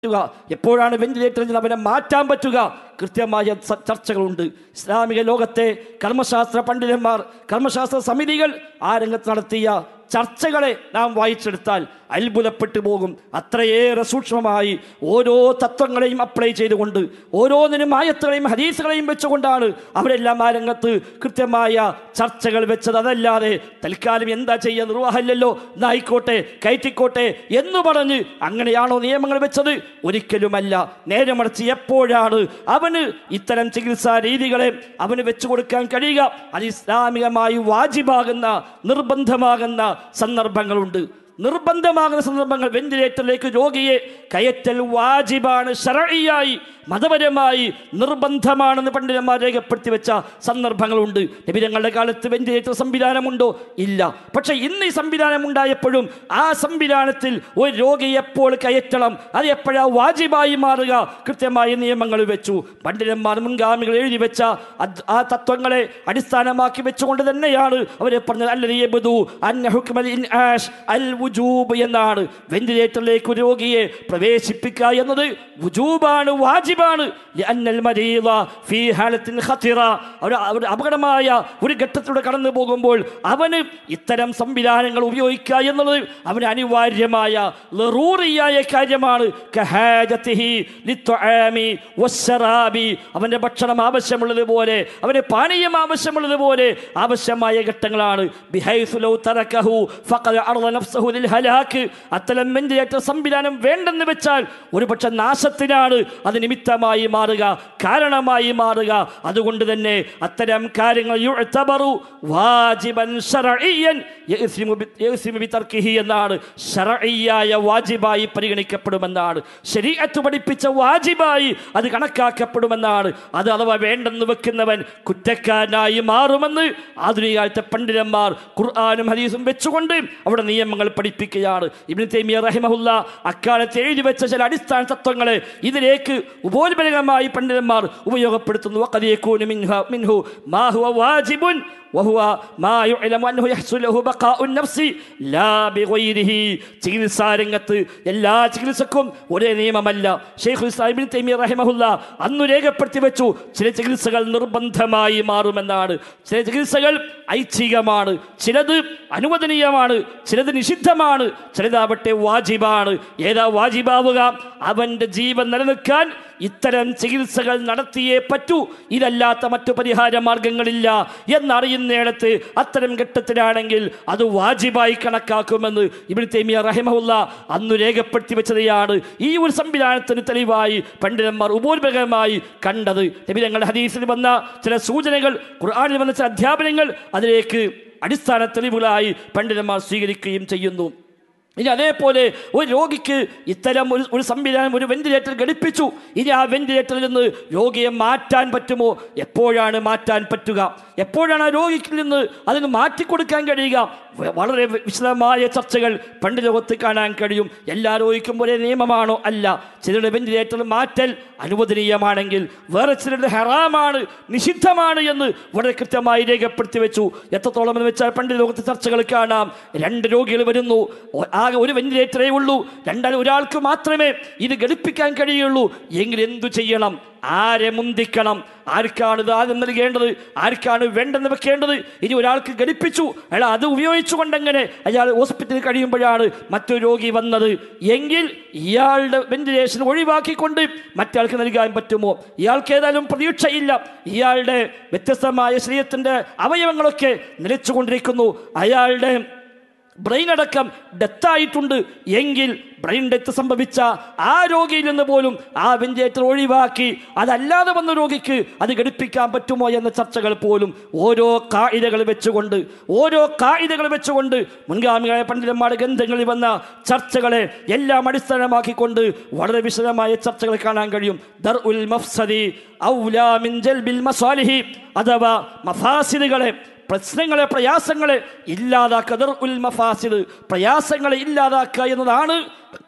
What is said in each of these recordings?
പറ്റുക എപ്പോഴാണ് വെന്റിലേറ്ററിൽ നിന്ന് അവനെ മാറ്റാൻ പറ്റുക കൃത്യമായ സ- ചർച്ചകളുണ്ട് ഇസ്ലാമിക ലോകത്തെ കർമ്മശാസ്ത്ര പണ്ഡിതന്മാർ കർമ്മശാസ്ത്ര സമിതികൾ ആ രംഗത്ത് നടത്തിയ ചർച്ചകളെ നാം വായിച്ചെടുത്താൽ അത്ഭുതപ്പെട്ടു പോകും അത്രയേറെ സൂക്ഷ്മമായി ഓരോ തത്വങ്ങളെയും അപ്ലൈ ചെയ്തുകൊണ്ട് ഓരോന്നിനും ആയത്തുകളെയും ഹദീസുകളെയും വെച്ചുകൊണ്ടാണ് അവരെല്ലാം ആ രംഗത്ത് കൃത്യമായ ചർച്ചകൾ വെച്ചത് അതല്ലാതെ തൽക്കാലം എന്താ ചെയ്യുക നിർവാഹമില്ലല്ലോ എന്നായിക്കോട്ടെ കയറ്റിക്കോട്ടെ എന്ന് പറഞ്ഞ് അങ്ങനെയാണോ നിയമങ്ങൾ വെച്ചത് ഒരിക്കലുമല്ല നേരെ മറിച്ച് എപ്പോഴാണ് അവന് ഇത്തരം ചികിത്സാ രീതികളെ അവന് വെച്ചു കൊടുക്കാൻ കഴിയുക അത് ഇസ്ലാമികമായി വാജിബാകുന്ന നിർബന്ധമാകുന്ന സന്ദർഭങ്ങളുണ്ട് നിർബന്ധമാകുന്ന സന്ദർഭങ്ങൾ വെന്റിലേറ്ററിലേക്ക് രോഗിയെ കയറ്റൽ വാജിബാണ് ശരഴിയായി മതപരമായി നിർബന്ധമാണെന്ന് പണ്ഡിതന്മാർ രേഖപ്പെടുത്തി വെച്ച സന്ദർഭങ്ങളുണ്ട് നബിരങ്ങളുടെ കാലത്ത് വെന്റിലേറ്റർ സംവിധാനമുണ്ടോ ഇല്ല പക്ഷേ ഇന്ന് ഈ സംവിധാനം ഉണ്ടായപ്പോഴും ആ സംവിധാനത്തിൽ ഒരു രോഗിയെ എപ്പോൾ കയറ്റണം അത് എപ്പോഴാ വാജിബായി മാറുക കൃത്യമായ നിയമങ്ങൾ വെച്ചു പണ്ഡിതന്മാർ മുൻഗാമികൾ എഴുതി വെച്ച അത് ആ തത്വങ്ങളെ അടിസ്ഥാനമാക്കി വെച്ചുകൊണ്ട് തന്നെയാണ് അവരെ പറഞ്ഞത് അല്ലതീബുദു അന്ന ഹുക്മൽ ഇൻആഷ് അൽ വുജൂബ് എന്നാണ് വെന്റിലേറ്ററിലേക്ക് ഒരു രോഗിയെ പ്രവേശിപ്പിക്കുക എന്നത് വുജൂബാണ് വാജിബാണ് ലിഅന്നൽ മരീള ഫീ ഹാലത്തിൻ ഖതിറ ഒരു ഒരു അപകടമായ ഒരു ഘട്ടത്തിലൂടെ കടന്നു പോകുമ്പോൾ അവന് ഇത്തരം സംവിധാനങ്ങൾ ഉപയോഗിക്കുക എന്നുള്ളത് അവന് അനിവാര്യമായ ലറൂറിയായ കാര്യമാണ് കഹാജത്തിഹി ലിത്വആമി വസ്സറാബി അവൻ്റെ ഭക്ഷണം ആവശ്യമുള്ളതുപോലെ അവന് പാനീയം ആവശ്യമുള്ളതുപോലെ ആവശ്യമായ ഘട്ടങ്ങളാണ് ബിഹൈസു ലൗ തറക്കഹു ഫഖദ അർള നഫ്സഹു ലിൽ ഹലാക്ക് അത്തരം വെന്റിലേറ്റർ സംവിധാനം വേണ്ടെന്ന് വെച്ചാൽ ഒരുപക്ഷെ നാശത്തിനാണ് അത് നിമിത്തമായി മാറുക കാരണമായി മാറുക അതുകൊണ്ട് തന്നെ അത്തരം കാര്യങ്ങൾ യുഅ്തബറു വാജിബൻ ശർഇയ്യൻ യഅ്സിമു ബി- യഅ്സിമു ബിതർക്കിഹി എന്നാണ് ശർഇയ്യായ വാജിബായി പരിഗണിക്കപ്പെടുമെന്നാണ് ശരീഅത്ത് പഠിപ്പിച്ച വാജിബായി അത് കണക്കാക്കപ്പെടുമെന്നാണ് അത് അഥവാ വേണ്ടെന്ന് വെക്കുന്നവൻ കുറ്റക്കാരനായി മാറുമെന്ന് ആധുനിക കാലത്തെ പണ്ഡിതന്മാർ ഖുർആാനും ഹദീസും വെച്ചുകൊണ്ട് അവിടെ നിയമങ്ങൾ പഠിപ്പിക്കുകയാണ് ഇബ്നു തൈമിയ റഹിമഹുല്ല അക്കാലത്ത് എഴുതി വെച്ച ചില അടിസ്ഥാന തത്വങ്ങളെ ഇതിലേക്ക് ഉപോത്ബലകമായി പണ്ഡിതന്മാർ ഉപയോഗപ്പെടുത്തുന്നു وقد يكون منها منه ما هو واجب وهو ما يعلم أنه يحصل له بقاء النفس لا بغيره ചികിത്സാ രംഗത്ത് എല്ലാ ചികിത്സക്കും ഒരേ നിയമമല്ല ഷെയ്ഖുൽ ഇസ്ലാമിൻ തൈമി റഹിമഹുല്ല അന്ന് രേഖപ്പെടുത്തി വെച്ചു ചില ചികിത്സകൾ നിർബന്ധമായി മാറുമെന്നാണ് ചില ചികിത്സകൾ ഐച്ഛികമാണ് ചിലത് അനുവദനീയമാണ് ചിലത് നിഷിദ്ധമാണ് ചിലതാവട്ടെ വാജിബാണ് ഏതാ വാജിബാവുക അവൻ്റെ ജീവൻ നിലനിൽക്കാൻ ഇത്തരം ചികിത്സകൾ നടത്തിയേ പറ്റൂ ഇതല്ലാത്ത മറ്റു പരിഹാര മാർഗങ്ങളില്ല എന്നറിയുന്നിടത്ത് അത്തരം ഘട്ടത്തിലാണെങ്കിൽ അത് വാജിബായി കണക്കാക്കുമെന്ന് ഇബിൻ തൈമിയ റഹിമഹുല്ല അന്ന് രേഖപ്പെടുത്തി വെച്ചതാണ് ഈ ഒരു സംവിധാനത്തിന് തെളിവായി പണ്ഡിതന്മാർ ഉപോത്ബലകമായി കണ്ടത് നബി ഞങ്ങളുടെ ഹദീസിൽ വന്ന ചില സൂചനകൾ ഖുർആാനിൽ വന്ന ചില അധ്യാപനങ്ങൾ അതിലേക്ക് അടിസ്ഥാന തെളിവുകളായി പണ്ഡിതന്മാർ സ്വീകരിക്കുകയും ചെയ്യുന്നു ഇനി അതേപോലെ ഒരു രോഗിക്ക് ഇത്തരം ഒരു ഒരു സംവിധാനം ഒരു വെന്റിലേറ്റർ ഘടിപ്പിച്ചു ഇനി ആ വെന്റിലേറ്ററിൽ നിന്ന് രോഗിയെ മാറ്റാൻ പറ്റുമോ എപ്പോഴാണ് മാറ്റാൻ പറ്റുക എപ്പോഴാണ് ആ രോഗിക്കിൽ നിന്ന് അതിന് മാറ്റിക്കൊടുക്കാൻ കഴിയുക വ- വളരെ വി- വിശദമായ ചർച്ചകൾ പണ്ട് ലോകത്ത് കാണാൻ കഴിയും എല്ലാ രോഗിക്കും ഒരേ നിയമമാണോ അല്ല ചിലരുടെ വെന്റിലേറ്റർ മാറ്റൽ അനുവദനീയമാണെങ്കിൽ വേറെ ചിലരുടെ ഹറാമാണ് നിഷിദ്ധമാണ് എന്ന് വളരെ കൃത്യമായി രേഖപ്പെടുത്തി വെച്ചു എത്രത്തോളം എന്ന് വെച്ചാൽ പണ്ട് ലോകത്തെ ചർച്ചകൾ കാണാം രണ്ട് രോഗികൾ വരുന്നു ഒ- ആകെ ഒരു വെന്റിലേറ്ററേ ഉള്ളൂ രണ്ടാൾ ഒരാൾക്ക് മാത്രമേ ഇത് ഘടിപ്പിക്കാൻ കഴിയുള്ളൂ എങ്കിൽ എന്തു ചെയ്യണം ആരെ മുന്തിക്കണം ആർക്കാണ് ഇത് ആദ്യം നൽകേണ്ടത് ആർക്കാണ് വേണ്ടെന്ന് വെക്കേണ്ടത് ഇനി ഒരാൾക്ക് ഘടിപ്പിച്ചു അയാൾ അത് ഉപയോഗിച്ചുകൊണ്ടെങ്ങനെ അയാൾ ഹോസ്പിറ്റലിൽ കഴിയുമ്പോഴാണ് മറ്റൊരു രോഗി വന്നത് എങ്കിൽ ഇയാളുടെ വെന്റിലേഷൻ ഒഴിവാക്കിക്കൊണ്ട് മറ്റയാൾക്ക് നൽകാൻ പറ്റുമോ ഇയാൾക്ക് ഏതായാലും പ്രതീക്ഷയില്ല ഇയാളുടെ വ്യത്യസ്തമായ ശരീരത്തിൻ്റെ അവയവങ്ങളൊക്കെ നിലച്ചുകൊണ്ടിരിക്കുന്നു അയാളുടെ ബ്രെയിൻ അടക്കം ഡെത്തായിട്ടുണ്ട് എങ്കിൽ ബ്രെയിൻ ഡെത്ത് സംഭവിച്ച ആ രോഗിയിൽ നിന്ന് പോലും ആ വെന്റിലേറ്റർ ഒഴിവാക്കി അതല്ലാതെ വന്ന രോഗിക്ക് അത് ഘടിപ്പിക്കാൻ പറ്റുമോ എന്ന ചർച്ചകൾ പോലും ഓരോ കായികകൾ വെച്ചുകൊണ്ട് ഓരോ കായികകൾ വെച്ചുകൊണ്ട് മുൻഗാമികളായ പണ്ഡിതന്മാരുടെ ഗ്രന്ഥങ്ങളിൽ വന്ന ചർച്ചകളെ എല്ലാം അടിസ്ഥാനമാക്കിക്കൊണ്ട് വളരെ വിശദമായ ചർച്ചകൾ കാണാൻ കഴിയും ദർ ഉൽ മഫ്സദി ഔലാ മിൻ ജൽബിൽ മസാലിഹി അഥവാ മഫാസിദുകളെ പ്രശ്നങ്ങളെ പ്രയാസങ്ങളെ ഇല്ലാതാക്കുക ദർ ഉൽ മഫാസിദ് പ്രയാസങ്ങളെ ഇല്ലാതാക്കുക എന്നതാണ്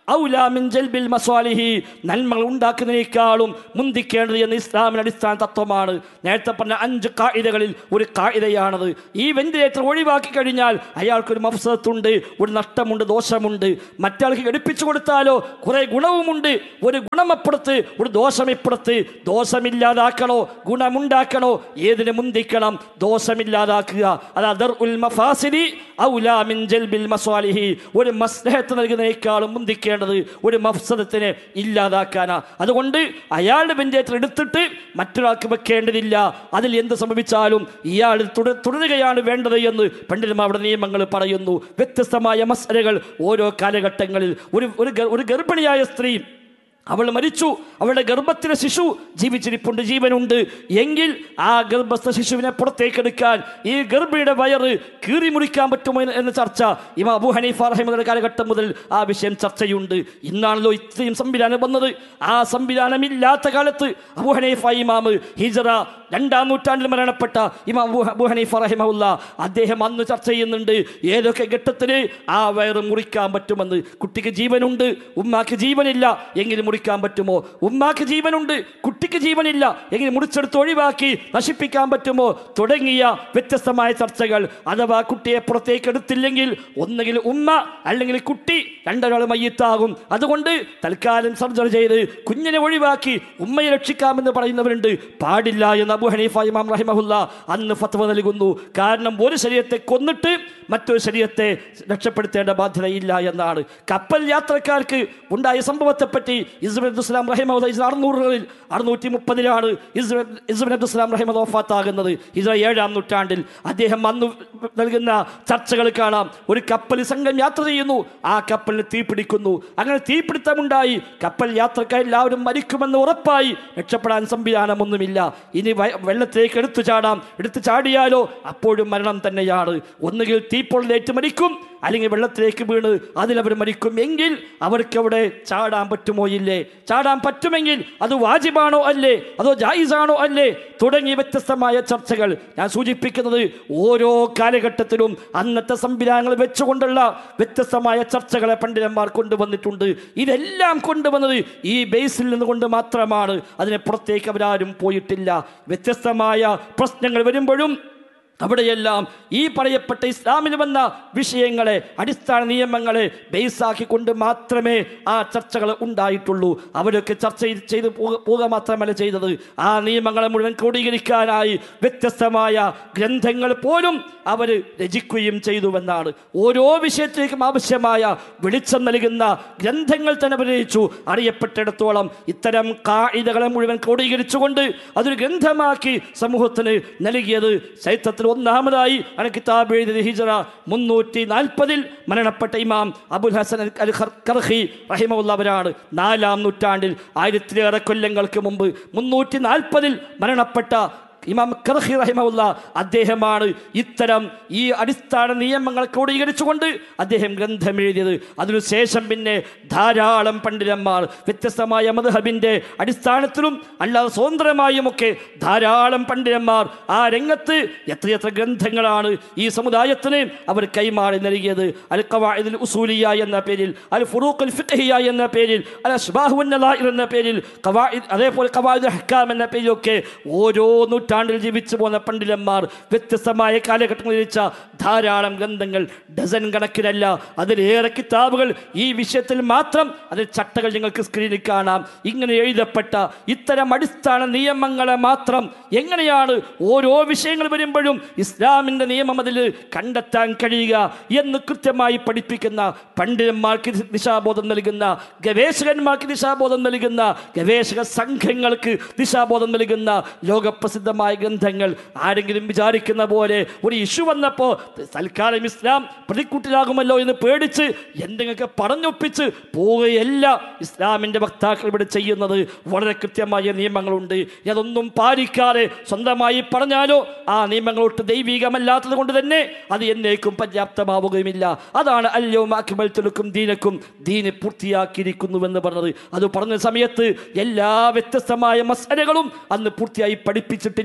ഔലാ മിൻ ജൽബിൽ മസ്വാലിഹി നന്മകൾ ഉണ്ടാക്കുന്നതിനേക്കാളും മുന്തിക്കേണ്ടത് എന്ന് ഇസ്ലാമിന്റെ അടിസ്ഥാന തത്വമാണ് നേരത്തെ പറഞ്ഞ അഞ്ച് കായികകളിൽ ഒരു കായികയാണത് ഈ വെന്റിലേറ്റർ ഒഴിവാക്കി കഴിഞ്ഞാൽ അയാൾക്കൊരു മഫ്സത്തുണ്ട് ഒരു നഷ്ടമുണ്ട് ദോഷമുണ്ട് മറ്റാൾക്ക് ഘടിപ്പിച്ചു കൊടുത്താലോ കുറെ ഗുണവുമുണ്ട് ഒരു ഗുണമപ്പുറത്ത് ഒരു ദോഷമിപ്പുറത്ത് ദോഷമില്ലാതാക്കണോ ഗുണമുണ്ടാക്കണോ ഏതിനെ മുന്തിക്കണം ദോഷമില്ലാതാക്കുക അത് അദർ ഉൽ മഫാസിലി ഔലാ മിൻ ജൽബിൽ മസ്വാലിഹി ഒരു മസ്ലഹത്ത് നൽകുന്നതിനേക്കാളും മുന്തിക്കേണ്ടത് ഒരു മഫ്സദത്തിനെ ഇല്ലാതാക്കാനാ അതുകൊണ്ട് അയാളുടെ വെന്റിലേറ്റർ എടുത്തിട്ട് മറ്റൊരാൾക്ക് വെക്കേണ്ടതില്ല അതിൽ എന്ത് സംഭവിച്ചാലും ഇയാൾ തുട- തുടരുകയാണ് വേണ്ടത് എന്ന് പണ്ഡിതന്മാരുടെ നിയമങ്ങൾ പറയുന്നു വ്യത്യസ്തമായ മസലകൾ ഓരോ കാലഘട്ടങ്ങളിൽ ഒരു ഒരു ഗ- ഒരു ഗർഭിണിയായ സ്ത്രീ അവൾ മരിച്ചു അവളുടെ ഗർഭത്തിലെ ശിശു ജീവിച്ചിരിപ്പുണ്ട് ജീവനുണ്ട് എങ്കിൽ ആ ഗർഭസ്ഥ ശിശുവിനെ പുറത്തേക്ക് എടുക്കാൻ ഈ ഗർഭിണിയുടെ വയറ് കീറി മുറിക്കാൻ പറ്റുമോ എന്ന് എന്ന ചർച്ച ഇമ അബു ഹനീഫ റഹിമയുടെ കാലഘട്ടം മുതൽ ആ വിഷയം ചർച്ചയുണ്ട് ഇന്നാണല്ലോ ഇത്രയും സംവിധാനം വന്നത് ആ സംവിധാനമില്ലാത്ത കാലത്ത് അബു ഹനീഫ ഇമാമ് ഹിജറ രണ്ടാം നൂറ്റാണ്ടിൽ മരണപ്പെട്ട ഇമാം അബു അബു ഹനീഫ റഹിമഹുല്ല അദ്ദേഹം അന്ന് ചർച്ച ചെയ്യുന്നുണ്ട് ഏതൊക്കെ ഘട്ടത്തിൽ ആ വയറ് മുറിക്കാൻ പറ്റുമെന്ന് കുട്ടിക്ക് ജീവനുണ്ട് ഉമ്മാക്ക് ജീവനില്ല എങ്കിലും മുറിക്കാൻ പറ്റുമോ ഉമ്മാക്ക് ജീവനുണ്ട് കുട്ടിക്ക് ജീവനില്ല എങ്കിലും മുറിച്ചെടുത്ത് ഒഴിവാക്കി നശിപ്പിക്കാൻ പറ്റുമോ തുടങ്ങിയ വ്യത്യസ്തമായ ചർച്ചകൾ അഥവാ കുട്ടിയെ പുറത്തേക്ക് എടുത്തില്ലെങ്കിൽ ഒന്നുകിൽ ഉമ്മ അല്ലെങ്കിൽ കുട്ടി രണ്ടൊരാൾ മയ്യത്താകും അതുകൊണ്ട് തൽക്കാലം സർജറി ചെയ്ത് കുഞ്ഞിനെ ഒഴിവാക്കി ഉമ്മയെ രക്ഷിക്കാമെന്ന് പറയുന്നവരുണ്ട് പാടില്ല എന്ന് അബു ഹനീഫ ഇമാം റഹിമഹുല്ല അന്ന് ഫത്വ നൽകുന്നു കാരണം ഒരു ശരീരത്തെ കൊന്നിട്ട് മറ്റൊരു ശരീരത്തെ രക്ഷപ്പെടുത്തേണ്ട ബാധ്യതയില്ല എന്നാണ് കപ്പൽ യാത്രക്കാർക്ക് ഉണ്ടായ സംഭവത്തെപ്പറ്റി ഇസ്ബിൻ അബ്ദുസ്ലാം റഹിമഹുല്ല ഇസ് അറുന്നൂറുകളിൽ അറുന്നൂറ്റി മുപ്പതിലാണ് ഇസ്ബിൻ അബ്ദുസ്ലാം റഹിമദ് വഫാത്താകുന്നത് ഇസ്ര ഏഴാം നൂറ്റാണ്ടിൽ അദ്ദേഹം അന്ന് നൽകുന്ന ചർച്ചകൾ കാണാം ഒരു കപ്പൽ സംഘം യാത്ര ചെയ്യുന്നു ആ കപ്പലിന് തീ പിടിക്കുന്നു അങ്ങനെ തീപിടുത്തമുണ്ടായി കപ്പൽ യാത്രക്കാർ എല്ലാവരും മരിക്കുമെന്ന് ഉറപ്പായി രക്ഷപ്പെടാൻ സംവിധാനമൊന്നുമില്ല ഇനി വ- വെള്ളത്തിലേക്ക് എടുത്തു ചാടാം എടുത്തു ചാടിയാലോ അപ്പോഴും മരണം തന്നെയാണ് ഒന്നുകിൽ തീപ്പൊള്ളിലേറ്റ് മരിക്കും അല്ലെങ്കിൽ വെള്ളത്തിലേക്ക് വീണ് അതിലവർ മരിക്കും എങ്കിൽ അവർക്ക് അവിടെ ചാടാൻ പറ്റുമോ ഇല്ലേ ചാടാൻ പറ്റുമെങ്കിൽ അത് വാജിബാണോ അല്ലേ അതോ ജായിസാണോ അല്ലേ തുടങ്ങിയ വ്യത്യസ്തമായ ചർച്ചകൾ ഞാൻ സൂചിപ്പിക്കുന്നത് ഓരോ കാലഘട്ടത്തിലും അന്നത്തെ സംവിധാനങ്ങൾ വെച്ചുകൊണ്ടുള്ള വ്യത്യസ്തമായ ചർച്ചകളെ പണ്ഡിതന്മാർ കൊണ്ടുവന്നിട്ടുണ്ട് ഇതെല്ലാം കൊണ്ടുവന്നത് ഈ ബേസിൽ നിന്നുകൊണ്ട് മാത്രമാണ് അതിനെ പുറത്തേക്ക് അവരാരും പോയിട്ടില്ല വ്യത്യസ്തമായ പ്രശ്നങ്ങൾ വരുമ്പോഴും അവിടെയെല്ലാം ഈ പറയപ്പെട്ട ഇസ്ലാമിൽ വന്ന വിഷയങ്ങളെ അടിസ്ഥാന നിയമങ്ങളെ ബേസാക്കിക്കൊണ്ട് മാത്രമേ ആ ചർച്ചകൾ ഉണ്ടായിട്ടുള്ളൂ അവരൊക്കെ ചർച്ച ചെയ്ത് ചെയ്ത് പോക പോവുക മാത്രമല്ല ചെയ്തത് ആ നിയമങ്ങളെ മുഴുവൻ ക്രോഡീകരിക്കാനായി വ്യത്യസ്തമായ ഗ്രന്ഥങ്ങൾ പോലും അവർ രചിക്കുകയും ചെയ്തുവെന്നാണ് ഓരോ വിഷയത്തിലേക്കും ആവശ്യമായ വെളിച്ചം നൽകുന്ന ഗ്രന്ഥങ്ങൾ തന്നെ അവർ രചിച്ചു അറിയപ്പെട്ടിടത്തോളം ഇത്തരം കായികകളെ മുഴുവൻ ക്രോഡീകരിച്ചുകൊണ്ട് അതൊരു ഗ്രന്ഥമാക്കി സമൂഹത്തിന് നൽകിയത് ചരിത്രത്തിൽ ഒന്നാമതായി ആണ് കിതാബ് എഴുതിയത് ഹിജറ മുന്നൂറ്റി നാൽപ്പതിൽ മരണപ്പെട്ട ഇമാം അബുൽ ഹസൻ അൽ ഖർ- കർഹി റഹിമുള്ളവരാണ് നാലാം നൂറ്റാണ്ടിൽ ആയിരത്തിലേറെ കൊല്ലങ്ങൾക്ക് മുമ്പ് മുന്നൂറ്റി നാൽപ്പതിൽ മരണപ്പെട്ട ഇമാം കർഹി റഹിമുള്ള അദ്ദേഹമാണ് ഇത്തരം ഈ അടിസ്ഥാന നിയമങ്ങൾ ക്രോഡീകരിച്ചുകൊണ്ട് അദ്ദേഹം ഗ്രന്ഥം എഴുതിയത് അതിനുശേഷം പിന്നെ ധാരാളം പണ്ഡിതന്മാർ വ്യത്യസ്തമായ മദ്ഹബിൻ്റെ അടിസ്ഥാനത്തിലും അല്ലാതെ സ്വതന്ത്രമായുമൊക്കെ ധാരാളം പണ്ഡിതന്മാർ ആ രംഗത്ത് എത്രയെത്ര ഗ്രന്ഥങ്ങളാണ് ഈ സമുദായത്തിന് അവർ കൈമാറി നൽകിയത് അൽ ഖവാഇദുൽ ഉസൂലിയ എന്ന പേരിൽ അൽ ഫുറൂഖുൽ ഫിഖ്ഹിയ എന്ന പേരിൽ അൽ അസ്ബാഹു നലായിർ എന്ന പേരിൽ ഖവാഇദ് അതേപോലെ ഖവാഇദുൽ ഹക്കാം എന്ന പേരിലൊക്കെ ഓരോ നൂറ്റാണ്ടിൽ ജീവിച്ചു പോകുന്ന പണ്ഡിതന്മാർ വ്യത്യസ്തമായ കാലഘട്ടങ്ങളിൽ രചിച്ച ധാരാളം ഗ്രന്ഥങ്ങൾ ഡസൻ കണക്കിനല്ല അതിലേറെ കിതാബുകൾ ഈ വിഷയത്തിൽ മാത്രം അതിൽ ചട്ടകൾ നിങ്ങൾക്ക് സ്ക്രീനിൽ കാണാം ഇങ്ങനെ എഴുതപ്പെട്ട ഇത്തരം അടിസ്ഥാന നിയമങ്ങളെ മാത്രം എങ്ങനെയാണ് ഓരോ വിഷയങ്ങൾ വരുമ്പോഴും ഇസ്ലാമിൻ്റെ നിയമം അതിൽ കണ്ടെത്താൻ കഴിയുക എന്ന് കൃത്യമായി പഠിപ്പിക്കുന്ന പണ്ഡിതന്മാർക്ക് ദിശാബോധം നൽകുന്ന ഗവേഷകന്മാർക്ക് ദിശാബോധം നൽകുന്ന ഗവേഷക സംഘങ്ങൾക്ക് ദിശാബോധം നൽകുന്ന ലോകപ്രസിദ്ധമായ ഗ്രന്ഥങ്ങൾ ആരെങ്കിലും വിചാരിക്കുന്ന പോലെ ഒരു ഇഷ്യൂ വന്നപ്പോൾ തൽക്കാലം ഇസ്ലാം പ്രതിക്കൂട്ടിലാകുമല്ലോ എന്ന് പേടിച്ച് എന്തെങ്കിലുമൊക്കെ പറഞ്ഞൊപ്പിച്ച് പോവുകയല്ല ഇസ്ലാമിൻ്റെ വക്താക്കൾ ഇവിടെ ചെയ്യുന്നത് വളരെ കൃത്യമായ നിയമങ്ങളുണ്ട് അതൊന്നും പാലിക്കാതെ സ്വന്തമായി പറഞ്ഞാലോ ആ നിയമങ്ങളൊട്ട് ദൈവികമല്ലാത്തത് കൊണ്ട് തന്നെ അത് എന്നേക്കും പര്യാപ്തമാവുകയുമില്ല അതാണ് അല്ലോ അക്മൽ തുലുക്കും ദീനക്കും ദീന് പൂർത്തിയാക്കിയിരിക്കുന്നുവെന്ന് പറഞ്ഞത് അത് പറഞ്ഞ സമയത്ത് എല്ലാ വ്യത്യസ്തമായ മസലകളും അന്ന് പൂർത്തിയായി പഠിപ്പിച്ചിട്ടില്ല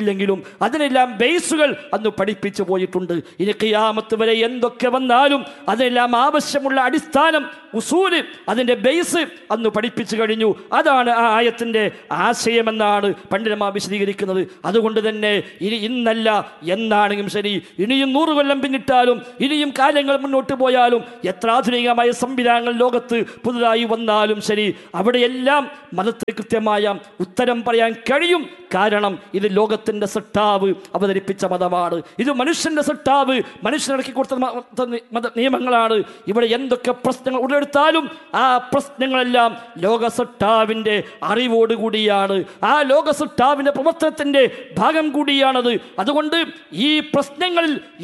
പഠിപ്പിച്ചില്ലെങ്കിലും അതിനെല്ലാം ബേസുകൾ അന്ന് പഠിപ്പിച്ചു പോയിട്ടുണ്ട് ഇനി ഖിയാമത്ത് വരെ എന്തൊക്കെ വന്നാലും അതിനെല്ലാം ആവശ്യമുള്ള അടിസ്ഥാനം ഉസൂല് അതിൻ്റെ ബേസ് അന്ന് പഠിപ്പിച്ചു കഴിഞ്ഞു അതാണ് ആ ആയത്തിൻ്റെ ആശയമെന്നാണ് പണ്ഡിതന്മാർ വിശദീകരിക്കുന്നത് അതുകൊണ്ട് തന്നെ ഇനി ഇന്നല്ല എന്നാണെങ്കിലും ശരി ഇനിയും നൂറ് കൊല്ലം പിന്നിട്ടാലും ഇനിയും കാലങ്ങൾ മുന്നോട്ട് പോയാലും എത്ര ആധുനികമായ സംവിധാനങ്ങൾ ലോകത്ത് പുതുതായി വന്നാലും ശരി അവിടെയെല്ലാം മതത്തിന് കൃത്യമായ ഉത്തരം പറയാൻ കഴിയും കാരണം ഇത് ലോകത്തിൻ്റെ സട്ടാവ് അവതരിപ്പിച്ച മതമാണ് ഇത് മനുഷ്യൻ്റെ സട്ടാവ് മനുഷ്യനിറക്കി കൊടുത്ത മ- മത- മത നിയമങ്ങളാണ് ഇവിടെ എന്തൊക്കെ പ്രശ്നങ്ങൾ ഉടലെടുത്താലും ആ പ്രശ്നങ്ങളെല്ലാം ലോക സട്ടാവിൻ്റെ അറിവോടുകൂടിയാണ് ആ ലോക സട്ടാവിൻ്റെ പ്രവർത്തനത്തിൻ്റെ ഭാഗം കൂടിയാണത് അതുകൊണ്ട് ഈ പ്രശ്നങ്ങളിൽ